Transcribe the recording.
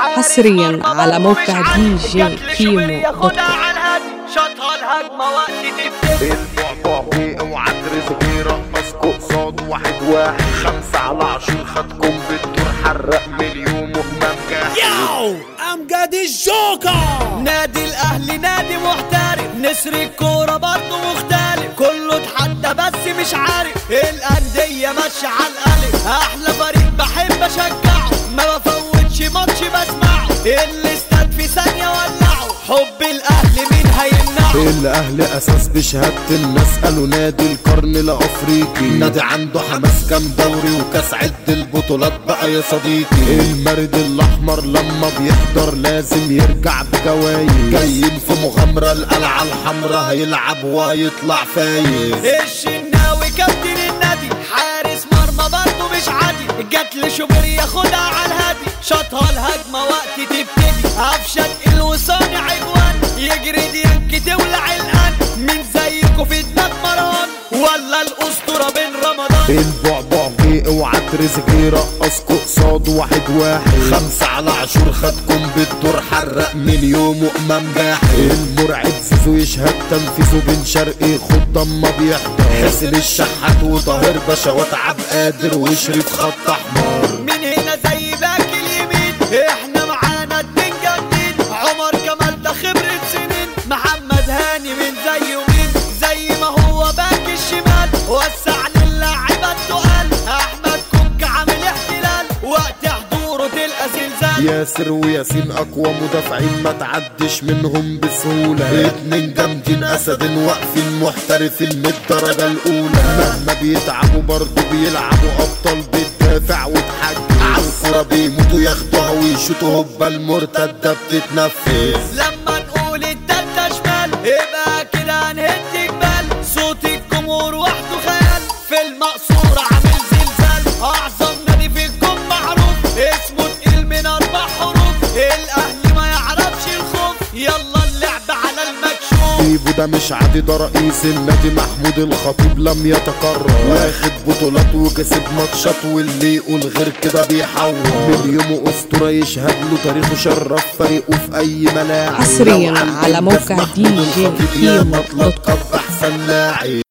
عارف حصرياً مرمى على برضه موقع مش عارف. دي جي جات لي كيمو شوبير دوت ياخدها كوم. على الهادي شاطها الهجمة وقت تبتدي البعبع بيه اوعى ترزقي رقصكوا قصاد واحد واحد خمسة على عشر خدكم بالدور حرق مليون وهمام جاحد ياو امجد الجوكر نادي الاهلي نادي محترف نسر الكورة برضه مختلف كله اتحدى بس مش عارف الاندية ماشية على الالف احلى فريق بحب اشجعه ما بفوتش ماتش بسمعه الاستاد في ثانية ولعه حب الاهلي مين هيمنعه الاهل اساس بشهادة الناس قالوا نادي القرن الافريقي نادي عنده حماس كام دوري وكاس عد البطولات بقى يا صديقي المرد الاحمر لما بيحضر لازم يرجع بجوايز جايين في مغامرة القلعة الحمراء هيلعب وهيطلع فايز الشناوي كابتن النادي حارس مرمى برضه مش عادي جات لي شوبير ياخدها على الهادي شاطها الهجمه وقت تبتدي قفشه الوصاني عجوان يجري ديانك تولع الان مين زيكوا في دماغ مروان ولا الاسطوره بين رمضان البعبع بيه اوعى ترزقي رقصكوا قصاد واحد واحد خمسة على عشور خدكم بالدور حرق مليون وامام جاحد المرعب زيزو يشهد تنفيذه بن شرقي خد ما بيحضر حسن الشحات وطاهر باشا وتعب قادر وشريف خط احمر من هنا زي باك اليمين احنا معانا اتنين جامدين عمر كمال ده خبرة سنين محمد هاني من زي ومين زي ما هو باك الشمال وسع للاعيبة التقال احمد كوك عامل احتلال وقت حضوره تلقى زلزال ياسر وياسين اقوى مدافعين ما تعدش منهم بسهولة اتنين جامدين اسد واقفين محترفين من الدرجة الاولى مهما بيتعبوا برضه بيلعبوا ابطال بتدافع وتحجم على الكرة بيموتوا ياخدوها ويشوطوا هوبا المرتدة بتتنفذ لما نقول التالتة شمال يبقى كده هنهد جبال صوت الجمهور وحده خيال في المقصورة عامل زلزال أعظم نادي في الكون معروف اسمه تقيل من أربع حروف الأهلي ما يعرفش الخوف يلا اللعب على المكشوف بيبو ده مش عادي ده رئيس النادي محمود الخطيب لم يتكرر واخد بطولات وكسب ماتشات واللي يقول غير كده بيحور من يومه اسطوره يشهد له تاريخه شرف فريقه في اي ملاعب حصرياً لو على على الإنجاز موقع محمود دي جي الخطيب يا كيمو مطلب دوت كوم. احسن لاعب